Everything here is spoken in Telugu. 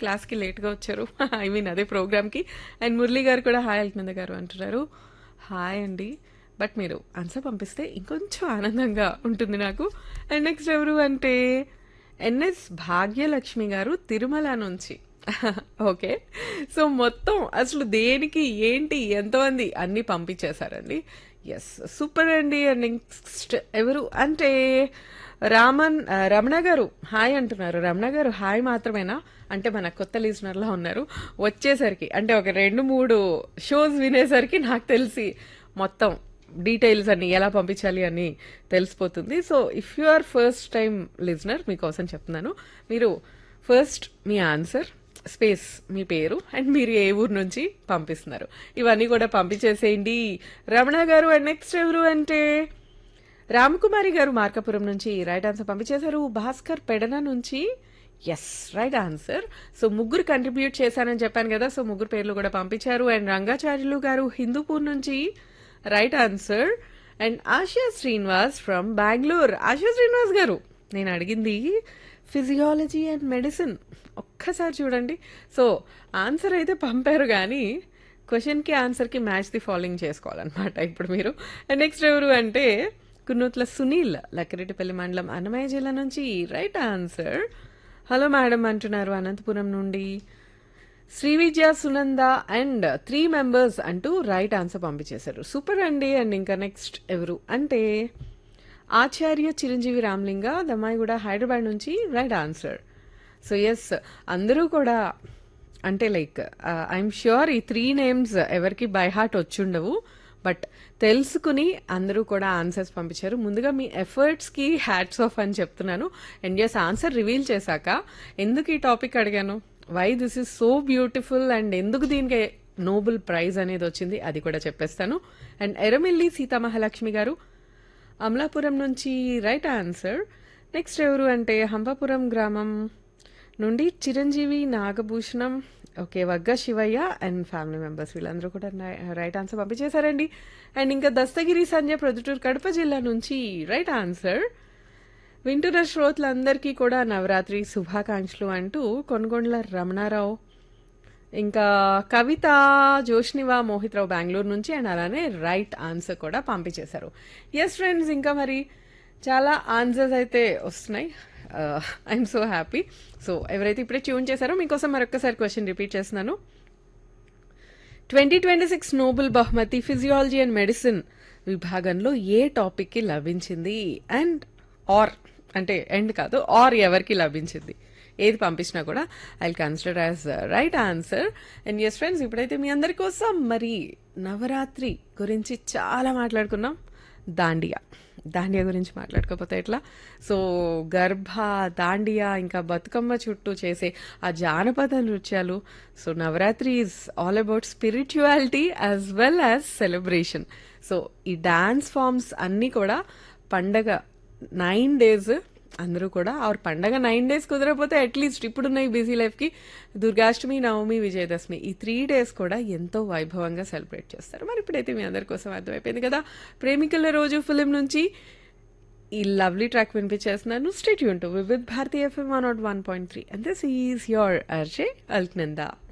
క్లాస్కి లేట్గా వచ్చారు ఐ మీన్ అదే ప్రోగ్రామ్కి అండ్ మురళి గారు కూడా హాయ్ అల్కనంద గారు అంటున్నారు హాయ్ అండి బట్ మీరు ఆన్సర్ పంపిస్తే ఇంకొంచెం ఆనందంగా ఉంటుంది నాకు అండ్ నెక్స్ట్ ఎవరు అంటే ఎన్ఎస్ భాగ్యలక్ష్మి గారు తిరుమల నుంచి ఓకే సో మొత్తం అసలు దేనికి ఏంటి ఎంతమంది అన్నీ పంపించేశారండి ఎస్ సూపర్ అండి అండ్ నెక్స్ట్ ఎవరు అంటే రామన్ ఆ, రమణ గారు హాయ్ అంటున్నారు రమణ గారు హాయ్ మాత్రమేనా అంటే మన కొత్త లిజనర్లా ఉన్నారు వచ్చేసరికి అంటే ఒక రెండు మూడు షోస్ వినేసరికి నాకు తెలిసి మొత్తం డీటెయిల్స్ అన్ని ఎలా పంపించాలి అని తెలిసిపోతుంది so if you are first time listener మీకోసం చెప్తున్నాను మీరు ఫస్ట్ మీ ఆన్సర్ స్పేస్ మీ పేరు అండ్ మీరు ఏ ఊరు నుంచి పంపిస్తున్నారు ఇవన్నీ కూడా పంపించేసేయండి రమణ గారు అండ్ నెక్స్ట్ ఎవరు అంటే రామకుమారి గారు మార్కాపురం నుంచి రైట్ ఆన్సర్ పంపించేశారు భాస్కర్ పెడన నుంచి ఎస్ రైట్ ఆన్సర్ సో ముగ్గురు కంట్రిబ్యూట్ చేశానని చెప్పాను కదా సో ముగ్గురు పేర్లు కూడా పంపించారు అండ్ రంగాచార్యులు గారు హిందూపూర్ నుంచి right answer and Asha Srinivas from Bengaluru Asha Srinivas garu నేను అడిగింది ఫిజియాలజీ అండ్ మెడిసిన్ ఒక్కసారి చూడండి సో ఆన్సర్ అయితే పంపారు కానీ క్వశ్చన్కి ఆన్సర్కి మ్యాచ్ ది ఫాలోయింగ్ చేసుకోవాలన్నమాట ఇప్పుడు మీరు అండ్ నెక్స్ట్ ఎవరు అంటే కున్నూట్ల సునీల్ లక్కిరెడ్డిపల్లి మండలం అన్నమయ్య జిల్లా నుంచి రైట్ ఆన్సర్ హలో మేడం అంటున్నారు అనంతపురం నుండి Shri Vidya Sunanda and three members అంటూ రైట్ ఆన్సర్ పంపించేశారు సూపర్ అండి అండ్ ఇంకా నెక్స్ట్ ఎవరు అంటే ఆచార్య చిరంజీవి రామ్లింగ దమ్మాయిగూడ హైదరాబాద్ నుంచి రైట్ ఆన్సర్ సో ఎస్ అందరూ కూడా అంటే లైక్ ఐఎమ్ ష్యూర్ ఈ త్రీ నేమ్స్ ఎవరికి బై హార్ట్ వచ్చుండవు బట్ తెలుసుకుని అందరూ కూడా ఆన్సర్స్ పంపించారు ముందుగా మీ ఎఫర్ట్స్కి హ్యాట్స్ ఆఫ్ అని చెప్తున్నాను అండ్ ఎస్ ఆన్సర్ రివీల్ చేశాక ఎందుకు ఈ టాపిక్ అడిగాను why this is so beautiful and ఎందుకు దీనికి నోబెల్ ప్రైజ్ అనేది వచ్చింది అది కూడా చెప్పేస్తాను అండ్ ఎరమిల్లి సీతామహాలక్ష్మి గారు అమలాపురం నుంచి రైట్ ఆన్సర్ నెక్స్ట్ ఎవరు అంటే హంపాపురం గ్రామం నుండి Chiranjeevi Nagabhushanam okay Vagga Sivayya and family members వీళ్ళందరూ కూడా రైట్ ఆన్సర్ పంపించేశారండి అండ్ ఇంకా దస్తగిరి సంజయ్ ప్రొద్దుటూరు కడప జిల్లా నుంచి రైట్ ఆన్సర్ వింటున్న శ్రోతలందరికీ కూడా నవరాత్రి శుభాకాంక్షలు అంటూ కొనుగొండ్ల రమణారావు ఇంకా కవిత జోష్నివా మోహిత్రావు బెంగళూరు నుంచి అండ్ అలానే రైట్ ఆన్సర్ కూడా పంపించేశారు ఎస్ ఫ్రెండ్స్ ఇంకా మరి చాలా ఆన్సర్స్ అయితే వస్తున్నాయి ఐఎమ్ సో హ్యాపీ సో ఎవరైతే ఇప్పుడే ట్యూన్ చేశారో మీకోసం మరొకసారి క్వశ్చన్ రిపీట్ చేస్తున్నాను ట్వంటీ ట్వంటీ సిక్స్ నోబెల్ బహుమతి ఫిజియాలజీ అండ్ మెడిసిన్ విభాగంలో ఏ టాపిక్కి లభించింది అండ్ ఆర్ అంటే ఎండ్ కాదు ఆర్ ఎవరికి లభించింది ఏది పంపించినా కూడా I consider as right answer and yes friends ఇప్పుడైతే మీ అందరి కోసం మరి నవరాత్రి గురించి చాలా మాట్లాడుకున్నాం దాండియా దాండియా గురించి మాట్లాడుకోకపోతే ఎట్లా సో గర్భ దాండియా ఇంకా బతుకమ్మ చుట్టూ చేసే ఆ జానపద నృత్యాలు so Navratri is all about spirituality as well as celebration so ఈ డాన్స్ ఫామ్స్ అన్నీ కూడా పండగ నైన్ డేస్ అందరూ కూడా ఆర్ పండగ నైన్ డేస్ కుదరకపోతే అట్లీస్ట్ ఇప్పుడున్న ఈ బిజీ లైఫ్కి దుర్గాష్టమి నవమి విజయదశమి ఈ త్రీ డేస్ కూడా ఎంతో వైభవంగా సెలబ్రేట్ చేస్తారు మరి ఇప్పుడైతే మీ అందరి కోసం అర్థమైపోయింది కదా ప్రేమికుల రోజు ఫిలిం నుంచి ఈ లవ్లీ ట్రాక్ వినిపించేస్తున్నాను స్టేట్ యూన్ to with Bharati FM one naught one point three and this is your RJ Alaknanda